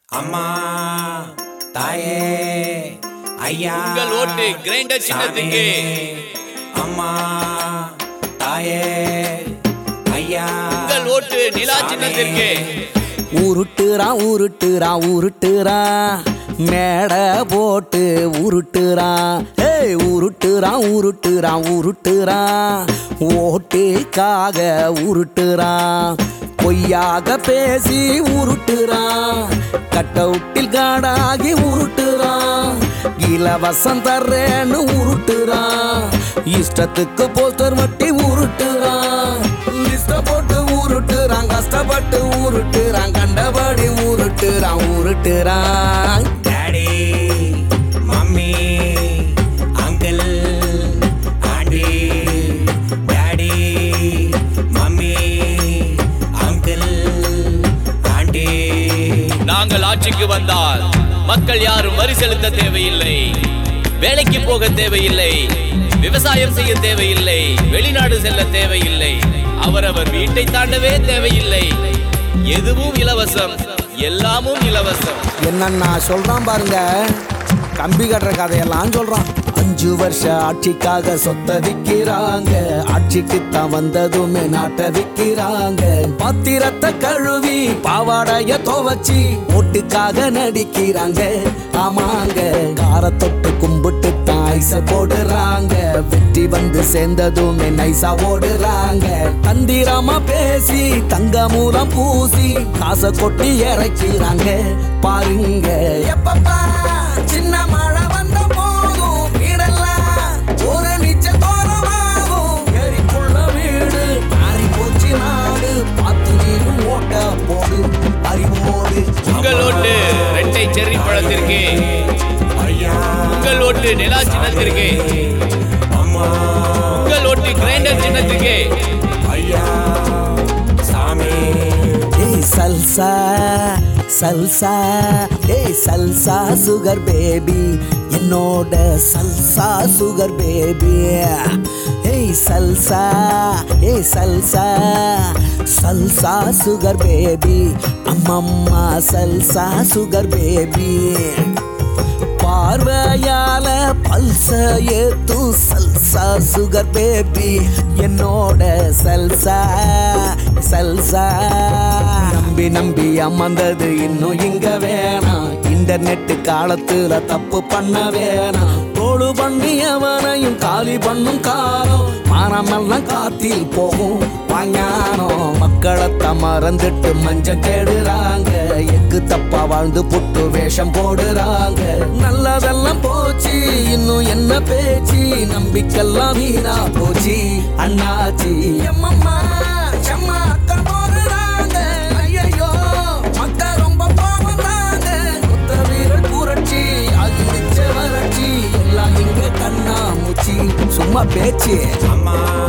அம்மா தாயே ஐயா உங்கள் ஓட்டு கிரைண்டர் சின்னத்துக்கு அம்மா தாயே ஐயா உங்கள் ஓட்டு நிலா சின்னத்திற்கு உருட்டுறான் உருட்டுறான் உருட்டுறான் மேடை போட்டு உருட்டுறான் ஏய் உருட்டுறான் உருட்டுறான் உருட்டுறான் ஓட்டுக்காக உருட்டுறான் பொய்யாக பேசி உருட்டுறான் கட்டவுட்டில் காடாகி உருட்டுறான் இலவசம் தர்றேன்னு உருட்டுறான் இஷ்டத்துக்கு போஸ்டர் மட்டி உருட்டுறான் லிஸ்ட போட்டு உருட்டுறான் கஷ்டப்பட்டு உருட்டுறான் கண்டபடி உருட்டுறான் உருட்டுறான் daddy mummy uncle aunty daddy mummy uncle aunty நாங்கள் ஆட்சிக்கு வந்தால் மக்கள் யாரும் வரி செலுத்த தேவையில்லை வேலைக்கு போக தேவையில்லை விவசாயம் செய்ய தேவையில்லை வெளிநாடு செல்ல தேவையில்லை அவரவர் வீட்டை தாண்டவே தேவையில்லை எதுவும் இலவசம் எல்லாமும் இலவசம் என்னன்னா சொல்றான் பாருங்க கம்பி கட்டுற கதையெல்லாம் சொல்றான் அஞ்சு வருஷ ஆட்சிக்காக சொத்த விக்கிறாங்க ஆட்சிக்கு தான் வந்ததுமே நாட்டை விக்கிறாங்க பத்திரத்தை கழுவி பாவாடைய துவச்சி ஓட்டுக்காக நடிக்கிறாங்க ஆமாங்க கார தொட்டு கும்பிட்டு தான் ஐச போடுறாங்க வெற்றி வந்து சேர்ந்ததுமே நைசா ஓடுறாங்க தந்திரமா பேசி தங்க மூலம் பூசி காசை கொட்டி இறக்கிறாங்க பாருங்க எப்பப்பா சின்ன மழை வந்த போதும் வீடெல்லாம் ஒரு நிச்சய தோரமாகும் எரிக்குள்ள வீடு மாறி போச்சு நாடு பார்த்து நீரும் ஓட்ட போடு அறிவோடு உங்கள் ஓட்டு ரெட்டை செர்ரி பழத்திற்கு ஐயா உங்கள் ஓட்டு நிலா சின்னத்திற்கு அம்மா உங்கள் ஓட்டு கிரைண்டர் சின்னத்திற்கு ஐயா சாமி ஏய் சல்சா சல்சா ஏய் சல்சா சுகர் பேபி என்னோட சல்சா சுகர் பேபி ஏய் சல்சா ஏய் சல்சா சல்சா சுகர் பேபி அம்மம்மா சல்சா சுகர் பேபி பார்வையால பல்ச ஏத்து சல்சா சுகர் பேபி என்னோட சல்சா சல்சா நம்பி நம்பி அமர்ந்தது இன்னும் இங்க வேணாம் இன்டர்நெட் காலத்துல தப்பு பண்ண வேணாம் தோடு பண்ணி அவனையும் காலி பண்ணும் காலம் மானமெல்லாம் காத்தில் போகும் வாங்கானோம் மக்களத்தை மறந்துட்டு மஞ்ச தேடுறாங்க எக்கு தப்பா வாழ்ந்து புட்டு வேஷம் போடுறாங்க நல்லதெல்லாம் போச்சு இன்னும் என்ன பேச்சு நம்பிக்கெல்லாம் வீணா போச்சு அண்ணாச்சி எம்மம்மா செம்மா அக்கா போடுறாங்க ஐயையோ மக்கள் ரொம்ப பாவந்தாங்க கொத்த வீரல் புரட்சி அகிடிச்ச வறட்சி எல்லாம் இங்க கண்ணா மூச்சி சும்மா பேச்சு அம்மா